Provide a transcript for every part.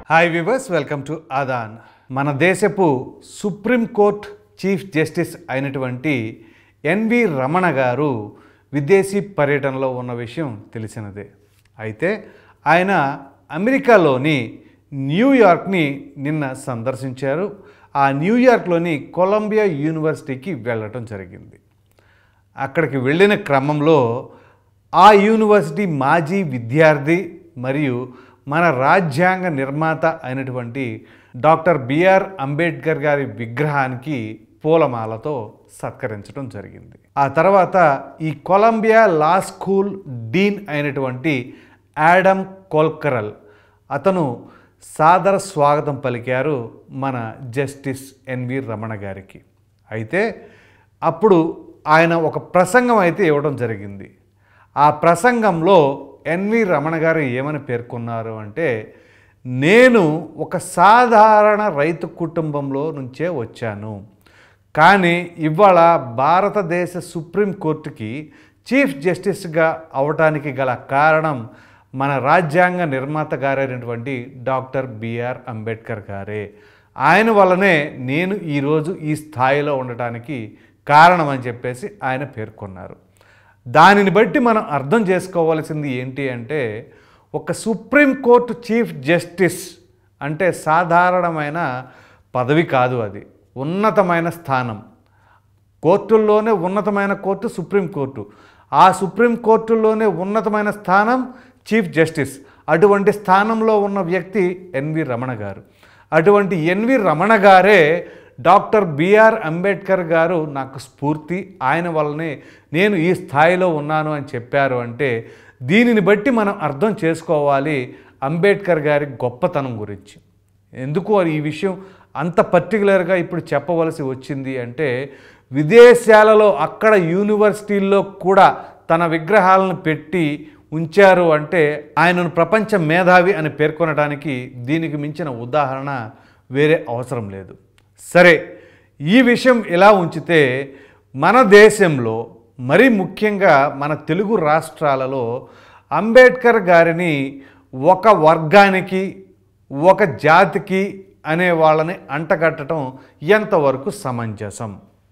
Hi viewers welcome to ఆదాన్ మన దేశపు సుప్రీంకోర్ట్ చీఫ్ జస్టిస్ అయినటువంటి ఎన్వి రమణ గారు విదేశీ పర్యటనలో ఉన్న విషయం తెలిసినదే అయితే ఆయన అమెరికాలోని న్యూయార్క్ని నిన్న సందర్శించారు ఆ న్యూయార్క్లోని కొలంబియా యూనివర్సిటీకి వెళ్ళటం జరిగింది అక్కడికి వెళ్ళిన క్రమంలో ఆ యూనివర్సిటీ మాజీ విద్యార్థి మరియు మన రాజ్యాంగ నిర్మాత అయినటువంటి డాక్టర్ బిఆర్ అంబేద్కర్ గారి విగ్రహానికి పూలమాలతో సత్కరించడం జరిగింది ఆ తర్వాత ఈ కొలంబియా లా స్కూల్ డీన్ అయినటువంటి యాడమ్ కోల్కరల్ అతను సాదర స్వాగతం పలికారు మన జస్టిస్ ఎన్వి రమణ గారికి అయితే అప్పుడు ఆయన ఒక ప్రసంగం అయితే ఇవ్వడం జరిగింది ఆ ప్రసంగంలో ఎన్వి రమణ గారు ఏమని పేర్కొన్నారు అంటే నేను ఒక సాధారణ రైతు కుటుంబంలో నుంచే వచ్చాను కానీ ఇవాళ భారతదేశ సుప్రీంకోర్టుకి చీఫ్ జస్టిస్గా అవటానికి గల కారణం మన రాజ్యాంగ నిర్మాత గారైనటువంటి డాక్టర్ బిఆర్ అంబేద్కర్ గారే ఆయన వల్లనే నేను ఈరోజు ఈ స్థాయిలో ఉండటానికి కారణం అని చెప్పేసి ఆయన పేర్కొన్నారు దానిని బట్టి మనం అర్థం చేసుకోవాల్సింది ఏంటి అంటే ఒక సుప్రీంకోర్టు చీఫ్ జస్టిస్ అంటే సాధారణమైన పదవి కాదు అది ఉన్నతమైన స్థానం కోర్టుల్లోనే ఉన్నతమైన కోర్టు సుప్రీంకోర్టు ఆ సుప్రీంకోర్టుల్లోనే ఉన్నతమైన స్థానం చీఫ్ జస్టిస్ అటువంటి స్థానంలో ఉన్న వ్యక్తి ఎన్వి రమణ గారు అటువంటి ఎన్వి రమణ గారే డాక్టర్ బిఆర్ అంబేద్కర్ గారు నాకు స్ఫూర్తి ఆయన వల్లనే నేను ఈ స్థాయిలో ఉన్నాను అని చెప్పారు అంటే దీనిని బట్టి మనం అర్థం చేసుకోవాలి అంబేద్కర్ గారి గొప్పతనం గురించి ఎందుకు అది ఈ విషయం అంత పర్టికులర్గా ఇప్పుడు చెప్పవలసి వచ్చింది అంటే విదేశాలలో అక్కడ యూనివర్సిటీల్లో కూడా తన విగ్రహాలను పెట్టి ఉంచారు అంటే ఆయనను ప్రపంచ మేధావి అని పేర్కొనడానికి దీనికి మించిన ఉదాహరణ వేరే అవసరం లేదు సరే ఈ విషయం ఎలా ఉంచితే మన దేశంలో మరీ ముఖ్యంగా మన తెలుగు రాష్ట్రాలలో అంబేద్కర్ గారిని ఒక వర్గానికి ఒక జాతికి అనే వాళ్ళని అంటగట్టడం ఎంతవరకు సమంజసం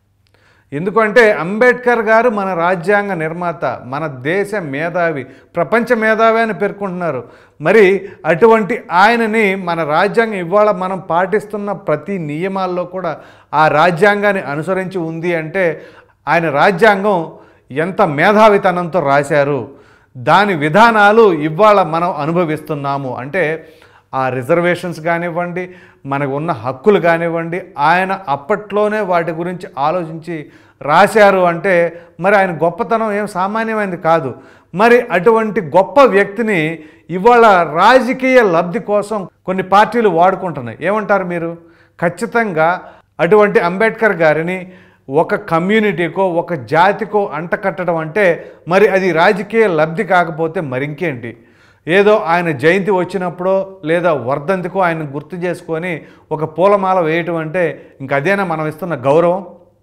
ఎందుకంటే అంబేద్కర్ గారు మన రాజ్యాంగ నిర్మాత మన దేశ మేధావి ప్రపంచ మేధావి అని పేర్కొంటున్నారు మరి అటువంటి ఆయనని మన రాజ్యాంగం ఇవాళ మనం పాటిస్తున్న ప్రతి నియమాల్లో కూడా ఆ రాజ్యాంగాన్ని అనుసరించి ఉంది అంటే ఆయన రాజ్యాంగం ఎంత మేధావితనంతో రాశారు దాని విధానాలు ఇవాళ మనం అనుభవిస్తున్నాము అంటే ఆ రిజర్వేషన్స్ కానివ్వండి మనకు ఉన్న హక్కులు కానివ్వండి ఆయన అప్పట్లోనే వాటి గురించి ఆలోచించి రాశారు అంటే మరి ఆయన గొప్పతనం ఏం సామాన్యమైనది కాదు మరి అటువంటి గొప్ప వ్యక్తిని ఇవాళ రాజకీయ లబ్ధి కోసం కొన్ని పార్టీలు వాడుకుంటున్నాయి ఏమంటారు మీరు ఖచ్చితంగా అటువంటి అంబేద్కర్ గారిని ఒక కమ్యూనిటీకో ఒక జాతికో అంటకట్టడం అంటే మరి అది రాజకీయ లబ్ధి కాకపోతే మరింకేంటి ఏదో ఆయన జయంతి వచ్చినప్పుడో లేదా వర్ధంతికో ఆయన గుర్తు చేసుకొని ఒక పూలమాల వేయటం అంటే ఇంక అదేనా మనం ఇస్తున్న గౌరవం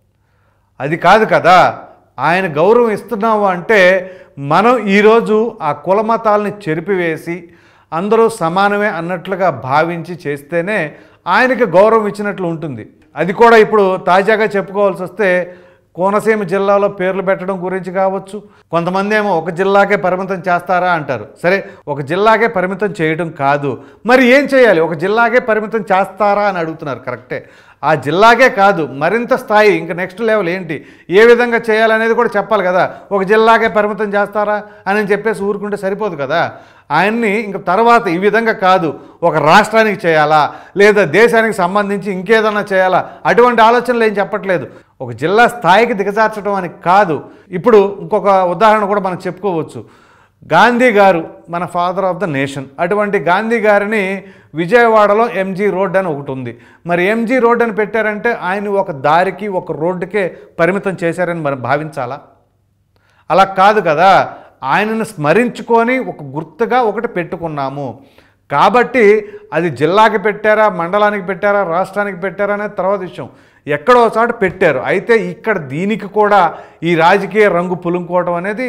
అది కాదు కదా ఆయన గౌరవం ఇస్తున్నాము అంటే మనం ఈరోజు ఆ కులమతాలని చెరిపివేసి అందరూ సమానమే అన్నట్లుగా భావించి చేస్తేనే ఆయనకి గౌరవం ఇచ్చినట్లు ఉంటుంది అది కూడా ఇప్పుడు తాజాగా చెప్పుకోవాల్సి వస్తే కోనసీమ జిల్లాలో పేర్లు పెట్టడం గురించి కావచ్చు కొంతమంది ఏమో ఒక జిల్లాకే పరిమితం చేస్తారా అంటారు సరే ఒక జిల్లాకే పరిమితం చేయడం కాదు మరి ఏం చేయాలి ఒక జిల్లాకే పరిమితం చేస్తారా అని అడుగుతున్నారు కరెక్టే ఆ జిల్లాకే కాదు మరింత స్థాయి ఇంకా నెక్స్ట్ లెవెల్ ఏంటి ఏ విధంగా చేయాలనేది కూడా చెప్పాలి కదా ఒక జిల్లాకే పరిమితం చేస్తారా అని చెప్పేసి ఊరుకుంటే సరిపోదు కదా ఆయన్ని ఇంక తర్వాత ఈ విధంగా కాదు ఒక రాష్ట్రానికి చేయాలా లేదా దేశానికి సంబంధించి ఇంకేదన్నా చేయాలా అటువంటి ఆలోచనలు ఏం చెప్పట్లేదు ఒక జిల్లా స్థాయికి దిగజార్చడం అని కాదు ఇప్పుడు ఇంకొక ఉదాహరణ కూడా మనం చెప్పుకోవచ్చు గాంధీ గారు మన ఫాదర్ ఆఫ్ ద నేషన్ అటువంటి గాంధీ గారిని విజయవాడలో ఎంజీ రోడ్ అని ఒకటి ఉంది మరి ఎంజీ రోడ్ అని పెట్టారంటే ఆయన ఒక దారికి ఒక రోడ్డుకే పరిమితం చేశారని మనం భావించాలా అలా కాదు కదా ఆయనను స్మరించుకొని ఒక గుర్తుగా ఒకటి పెట్టుకున్నాము కాబట్టి అది జిల్లాకి పెట్టారా మండలానికి పెట్టారా రాష్ట్రానికి పెట్టారా అనేది తర్వాత విషయం ఎక్కడో చోట పెట్టారు అయితే ఇక్కడ దీనికి కూడా ఈ రాజకీయ రంగు పులుముకోవడం అనేది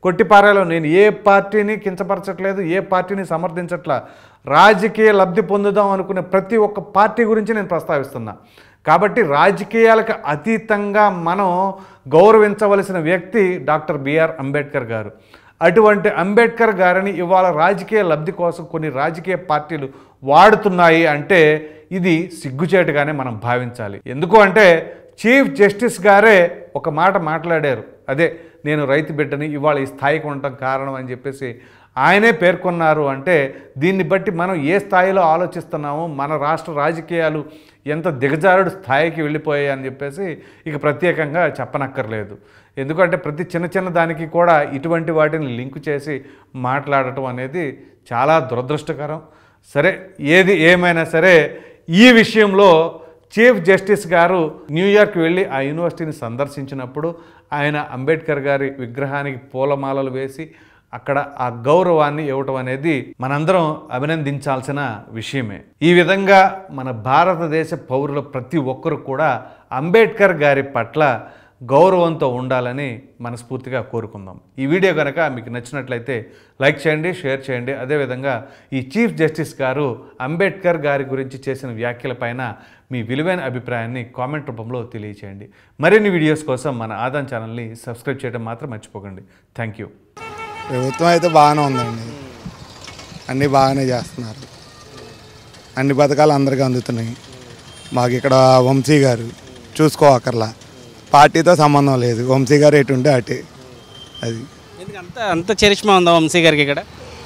కొట్టిపారాలో నేను ఏ పార్టీని కించపరచట్లేదు ఏ పార్టీని సమర్థించట్లా రాజకీయ లబ్ధి పొందుదాం అనుకునే ప్రతి ఒక్క పార్టీ గురించి నేను ప్రస్తావిస్తున్నా కాబట్టి రాజకీయాలకు అతీతంగా మనం గౌరవించవలసిన వ్యక్తి డాక్టర్ బిఆర్ అంబేద్కర్ గారు అటువంటి అంబేద్కర్ గారిని ఇవాళ రాజకీయ లబ్ధి కోసం కొన్ని రాజకీయ పార్టీలు వాడుతున్నాయి అంటే ఇది సిగ్గుచేటుగానే మనం భావించాలి ఎందుకు అంటే చీఫ్ జస్టిస్ గారే ఒక మాట మాట్లాడారు అదే నేను రైతు బిడ్డని ఇవాళ ఈ స్థాయికి ఉండటం కారణం అని చెప్పేసి ఆయనే పేర్కొన్నారు అంటే దీన్ని బట్టి మనం ఏ స్థాయిలో ఆలోచిస్తున్నామో మన రాష్ట్ర రాజకీయాలు ఎంత దిగజారుడు స్థాయికి వెళ్ళిపోయాయి అని చెప్పేసి ఇక ప్రత్యేకంగా చెప్పనక్కర్లేదు ఎందుకంటే ప్రతి చిన్న చిన్న దానికి కూడా ఇటువంటి వాటిని లింక్ చేసి మాట్లాడటం అనేది చాలా దురదృష్టకరం సరే ఏది ఏమైనా సరే ఈ విషయంలో చీఫ్ జస్టిస్ గారు న్యూయార్క్ వెళ్ళి ఆ యూనివర్సిటీని సందర్శించినప్పుడు ఆయన అంబేద్కర్ గారి విగ్రహానికి పూలమాలలు వేసి అక్కడ ఆ గౌరవాన్ని ఇవ్వటం అనేది మనందరం అభినందించాల్సిన విషయమే ఈ విధంగా మన భారతదేశ పౌరుల ప్రతి ఒక్కరు కూడా అంబేద్కర్ గారి పట్ల గౌరవంతో ఉండాలని మనస్ఫూర్తిగా కోరుకుందాం ఈ వీడియో కనుక మీకు నచ్చినట్లయితే లైక్ చేయండి షేర్ చేయండి అదేవిధంగా ఈ చీఫ్ జస్టిస్ గారు అంబేద్కర్ గారి గురించి చేసిన వ్యాఖ్యలపైన మీ విలువైన అభిప్రాయాన్ని కామెంట్ రూపంలో తెలియచేయండి మరిన్ని వీడియోస్ కోసం మన ఆదాన్ ఛానల్ని సబ్స్క్రైబ్ చేయడం మాత్రం మర్చిపోకండి థ్యాంక్ యూ ప్రభుత్వం అయితే బాగానే ఉందండి అన్నీ బాగానే చేస్తున్నారు అన్ని పథకాలు అందరికీ అందుతున్నాయి మాకు ఇక్కడ వంశీ గారు చూసుకోవక్కర్లా పార్టీతో సంబంధం లేదు వంశీ గారు ఎటు ఉంటే అటే అది ఎందుకు అంత అంత చరిష్మా ఉందా వంశీ గారికి ఇక్కడ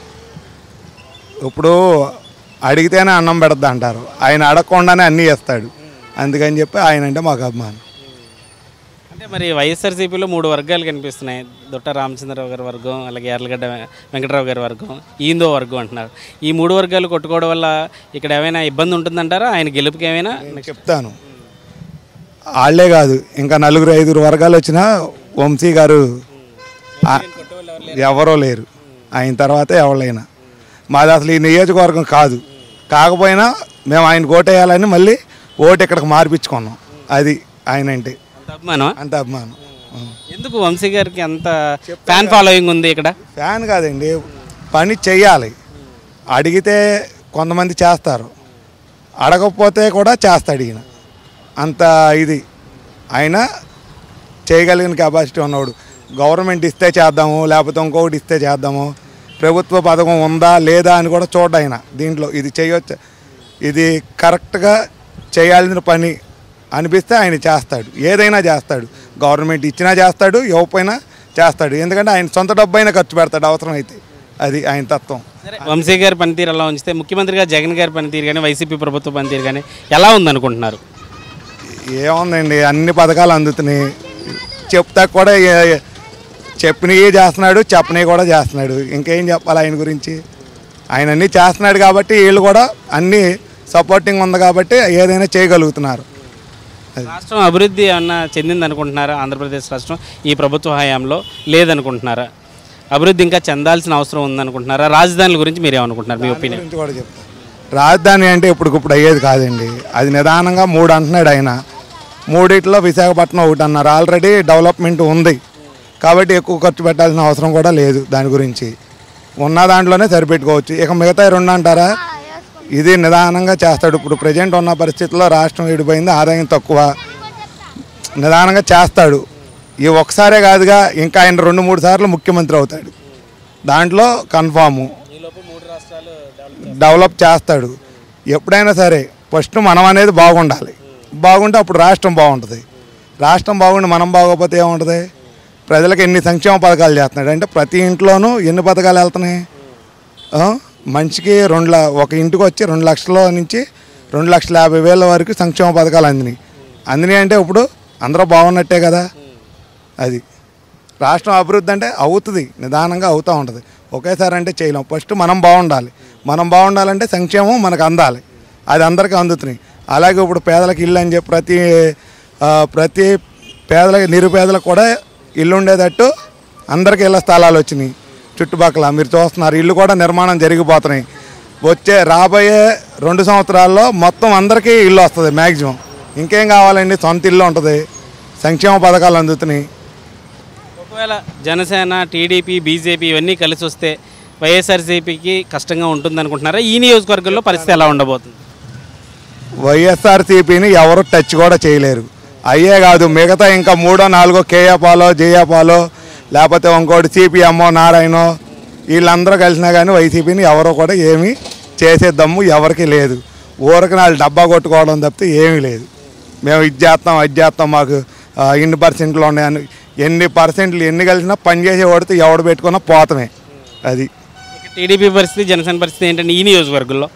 ఇప్పుడు అడిగితేనే అన్నం పెడద్దు అంటారు ఆయన అడగకుండానే అన్నీ ఇస్తాడు అందుకని చెప్పి ఆయన అంటే మాకు అభిమానం అంటే మరి వైఎస్ఆర్సీపీలో మూడు వర్గాలు కనిపిస్తున్నాయి దుట్ట రామచంద్రరావు గారి వర్గం అలాగే ఎర్లగడ్డ వెంకటరావు గారి వర్గం ఈందో వర్గం అంటున్నారు ఈ మూడు వర్గాలు కొట్టుకోవడం వల్ల ఇక్కడ ఏమైనా ఇబ్బంది ఉంటుందంటారా ఆయన గెలుపుకి ఏమైనా నేను చెప్తాను వాళ్ళే కాదు ఇంకా నలుగురు ఐదుగురు వర్గాలు వచ్చినా వంశీ గారు ఆ- ఎవరో లేరు ఆయన తర్వాతే ఎవరైనా మాది అసలు ఈ నియోజకవర్గం కాదు కాకపోయినా మేము ఆయన ఓటేయాలని మళ్ళీ ఓటు ఇక్కడికి మార్పించుకున్నాం అది ఆయన అంటే అంత అభిమానం అంత అభిమానం ఆ. ఎందుకు వంశీ గారికి అంత ఫ్యాన్ ఫాలోయింగ్ ఉంది ఇక్కడ ఫ్యాన్ కాదండి పని చెయ్యాలి అడిగితే కొంతమంది చేస్తారు అడగకపోతే కూడా చేస్తాడు ఈయన అంత ఇది ఆయన చేయగలిగిన కెపాసిటీ ఉన్నవాడు గవర్నమెంట్ ఇస్తే చేద్దాము లేకపోతే ఇంకొకటి ఇస్తే చేద్దాము ప్రభుత్వ పథకం ఉందా లేదా అని కూడా చూడ ఆయన దీంట్లో ఇది చేయొచ్చు ఇది కరెక్ట్గా చేయాల్సిన పని అనిపిస్తే ఆయన చేస్తాడు ఏదైనా చేస్తాడు గవర్నమెంట్ ఇచ్చినా చేస్తాడు ఇవ్వకపోయినా చేస్తాడు ఎందుకంటే ఆయన సొంత డబ్బు అయినా ఖర్చు పెడతాడు అవసరం అయితే అది ఆయన తత్వం సరే వంశీ గారి పనితీరు ఎలా ఉంచితే ముఖ్యమంత్రిగా జగన్ గారి పనితీరు కానీ వైసీపీ ప్రభుత్వ పనితీరు కానీ ఎలా ఉందనుకుంటున్నారు ఏముందండి అన్ని పథకాలు అందుతున్నాయి చెప్తా కూడా ఏ- చెప్పినవి చేస్తున్నాడు చెప్పనివి కూడా చేస్తున్నాడు ఇంకేం చెప్పాలి ఆయన గురించి ఆయన అన్నీ చేస్తున్నాడు కాబట్టి వీళ్ళు కూడా అన్నీ సపోర్టింగ్ ఉంది కాబట్టి ఏదైనా చేయగలుగుతున్నారు రాష్ట్రం అభివృద్ధి ఏమన్నా చెందింది అనుకుంటున్నారా ఆంధ్రప్రదేశ్ రాష్ట్రం ఈ ప్రభుత్వ హయాంలో లేదనుకుంటున్నారా అభివృద్ధి ఇంకా చెందాల్సిన అవసరం ఉందనుకుంటున్నారా రాజధానుల గురించి మీరు ఏమనుకుంటున్నారు మీ ఒపీనియన్ గురించి కూడా చెప్తాను రాజధాని అంటే ఇప్పటికిప్పుడు అయ్యేది కాదండి అది నిదానంగా మూడు అంటున్నాడు ఆయన మూడిట్లో విశాఖపట్నం ఒకటి అన్నారు ఆల్రెడీ డెవలప్మెంట్ ఉంది కాబట్టి ఎక్కువ ఖర్చు పెట్టాల్సిన అవసరం కూడా లేదు దాని గురించి ఉన్న దాంట్లోనే సరిపెట్టుకోవచ్చు ఇక మిగతా రెండు అంటారా ఇది నిదానంగా చేస్తాడు ఇప్పుడు ప్రజెంట్ ఉన్న పరిస్థితుల్లో రాష్ట్రం విడిపోయింది ఆదాయం తక్కువ నిదానంగా చేస్తాడు ఈ ఒకసారే కాదుగా ఇంకా ఆయన రెండు మూడు సార్లు ముఖ్యమంత్రి అవుతాడు దాంట్లో కన్ఫాము డెవలప్ చేస్తాడు ఎప్పుడైనా సరే ఫస్ట్ మనం అనేది బాగుండాలి బాగుంటే అప్పుడు రాష్ట్రం బాగుంటుంది రాష్ట్రం బాగుండి మనం బాగోకపోతే ఏముంటుంది ప్రజలకు ఎన్ని సంక్షేమ పథకాలు చేస్తున్నాడు అంటే ప్రతి ఇంట్లోనూ ఎన్ని పథకాలు వెళ్తున్నాయి ఆ? మనిషికి రెండు ల- ఒక ఇంటికి వచ్చి రెండు లక్షల నుంచి రెండు లక్షల యాభై వేల వరకు సంక్షేమ పథకాలు అందినాయి అందినాయి అంటే ఇప్పుడు అందరూ బాగున్నట్టే కదా అది రాష్ట్రం అభివృద్ధి అంటే అవుతుంది నిదానంగా అవుతూ ఉంటుంది ఒకేసారి అంటే చేయలేం ఫస్ట్ మనం బాగుండాలి మనం బాగుండాలంటే సంక్షేమం మనకు అందాలి అది అందరికీ అందుతున్నాయి అలాగే ఇప్పుడు పేదలకు ఇల్లు అని చెప్పి ప్రతి ఆ, ప్రతి పేదలకు నిరుపేదలకు కూడా ఇల్లు ఉండేటట్టు అందరికీ ఇళ్ళ స్థలాలు వచ్చినాయి చుట్టుపక్కల మీరు చూస్తున్నారు ఇల్లు కూడా నిర్మాణం జరిగిపోతున్నాయి వచ్చే రాబోయే రెండు సంవత్సరాల్లో మొత్తం అందరికీ ఇల్లు వస్తుంది మ్యాక్సిమం ఇంకేం కావాలండి సొంత ఇల్లు ఉంటుంది సంక్షేమ పథకాలు అందుతున్నాయి ఒకవేళ జనసేన టీడీపీ బీజేపీ ఇవన్నీ కలిసి వస్తే వైఎస్ఆర్సీపీకి కష్టంగా ఉంటుంది అనుకుంటున్నారా ఈ నియోజకవర్గంలో పరిస్థితి ఎలా ఉండబోతుంది వైఎస్ఆర్సీపీని ఎవరు టచ్ కూడా చేయలేరు అయ్యే కాదు మిగతా ఇంకా మూడో నాలుగో కేఏపాలో జేఏపాలో లేకపోతే ఇంకోటి సిపిఎమ్మో నారాయణో వీళ్ళందరూ కలిసినా కానీ వైసీపీని ఎవరో కూడా ఏమీ చేసే దమ్ము ఎవరికి లేదు ఊరికి నాలుగు డబ్బా కొట్టుకోవడం తప్పితే ఏమీ లేదు మేము ఇది చేస్తాం అది చేస్తాం మాకు ఆ, ఇన్ని పర్సెంట్లు ఉన్నాయని ఎన్ని పర్సెంట్లు ఎన్ని కలిసినా పని చేసే వాడితే ఎవడు పెట్టుకున్నా పోతమే అది ఇక టీడీపీ పరిస్థితి జనసేన పరిస్థితి ఏంటంటే ఈ నియోజకవర్గంలో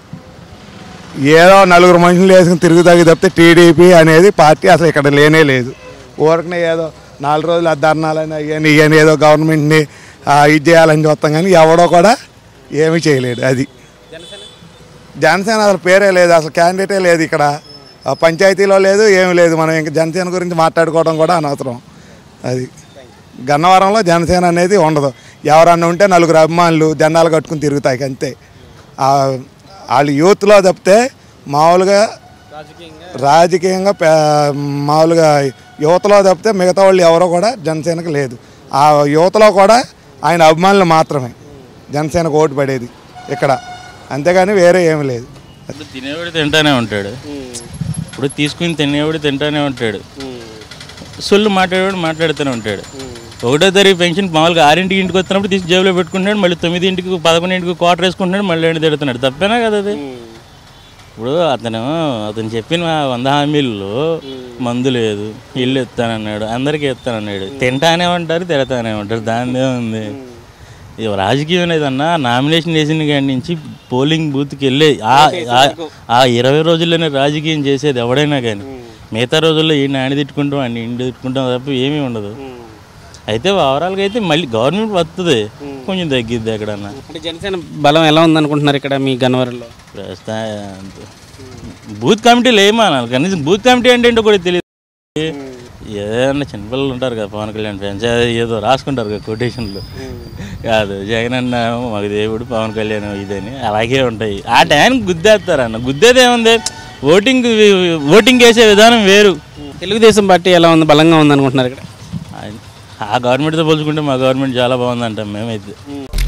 ఏదో నలుగురు మనుషులు వేసుకుని తిరుగుతాగి తప్పితే టీడీపీ అనేది పార్టీ అసలు ఇక్కడ లేనే లేదు ఊరకనే ఏదో నాలుగు రోజులు ఆ ధర్నాలని అయ్యని ఇవని ఏదో గవర్నమెంట్ని ఆ, ఇది చేయాలని చూస్తాం కానీ ఎవడో కూడా ఏమీ చేయలేడు అది జనసేన అసలు పేరే లేదు అసలు క్యాండిడేటే లేదు ఇక్కడ ఆ, పంచాయతీలో లేదు ఏమీ లేదు మనం ఇంకా జనసేన గురించి మాట్లాడుకోవడం కూడా అనవసరం అది గన్నవరంలో జనసేన అనేది ఉండదు ఎవరన్నా ఉంటే నలుగురు అభిమానులు జెండాలు కట్టుకుని తిరుగుతాయి అంతే ఆ, వాళ్ళు యూత్లో తప్పితే మామూలుగా రాజకీయంగా పే- మామూలుగా యువతలో తప్పితే మిగతా వాళ్ళు ఎవరో కూడా జనసేనకు లేదు ఆ యువతలో కూడా ఆయన అభిమానులు మాత్రమే జనసేనకు ఓటు పడేది ఇక్కడ అంతేగాని వేరే ఏమీ లేదు ఇప్పుడు తినేవాడు తింటానే ఉంటాడు ఇప్పుడు తీసుకుని తినేవాడు తింటానే ఉంటాడు సొల్లు మాట్లాడేవాడు మాట్లాడుతూనే ఉంటాడు ఒకటో తారీఖు పెన్షన్ మామూలుగా ఆరింటికి ఇంటికి వస్తున్నప్పుడు తీసి జేబులో పెట్టుకుంటున్నాడు మళ్ళీ తొమ్మిదింటికి పదకొండింటికి క్వార్టర్ వేసుకుంటున్నాడు మళ్ళీ ఎండి తిడుతున్నాడు తప్పేనా కదా అది ఇప్పుడు అతను అతను చెప్పిన వంద హామీల్లో మందు లేదు ఇల్లు ఎత్తానన్నాడు అందరికీ ఎత్తానన్నాడు తింటానే ఉంటారు తిడతానే ఉంటారు దానిదే ఉంది ఇది రాజకీయం లేదన్నా నామినేషన్ వేసిన కాడి నుంచి పోలింగ్ బూత్కి వెళ్ళే ఆ- ఆ- ఆ ఇరవై రోజుల్లోనే రాజకీయం చేసేది ఎవడైనా కానీ మిగతా రోజుల్లో ఈ నాని తిట్టుకుంటాం అన్ని ఇంటి తిట్టుకుంటాం తప్ప ఏమీ ఉండదు అయితే ఓవరాల్గా అయితే మళ్ళీ గవర్నమెంట్ వస్తుంది కొంచెం తగ్గిద్ది ఎక్కడన్నా అంటే జనసేన బలం ఎలా ఉందనుకుంటున్నారు ఇక్కడ మీ గన్నవరంలో ప్రస్తుతం బూత్ కమిటీలు ఏమనాలి కనీసం బూత్ కమిటీ అంటే ఏంటో కూడా తెలియదు ఏదైనా చిన్నపిల్లలు ఉంటారు కదా పవన్ కళ్యాణ్ ఫ్యాన్స్ ఏదో రాసుకుంటారు కదా కొటేషన్లు కాదు జగన్ అన్న మాకు దేవుడు పవన్ కళ్యాణ్ ఇదని అలాగే ఉంటాయి ఆ టైంకి గుద్దేస్తారు అన్న గుద్దేది ఏముంది ఓటింగ్ ఓటింగ్ వేసే విధానం వేరు తెలుగుదేశం పార్టీ ఎలా ఉంది బలంగా ఉంది అనుకుంటున్నారు ఇక్కడ ఆ- ఆ గవర్నమెంట్తో పోల్చుకుంటే మా గవర్నమెంట్ చాలా బాగుందంటాం మేమైతే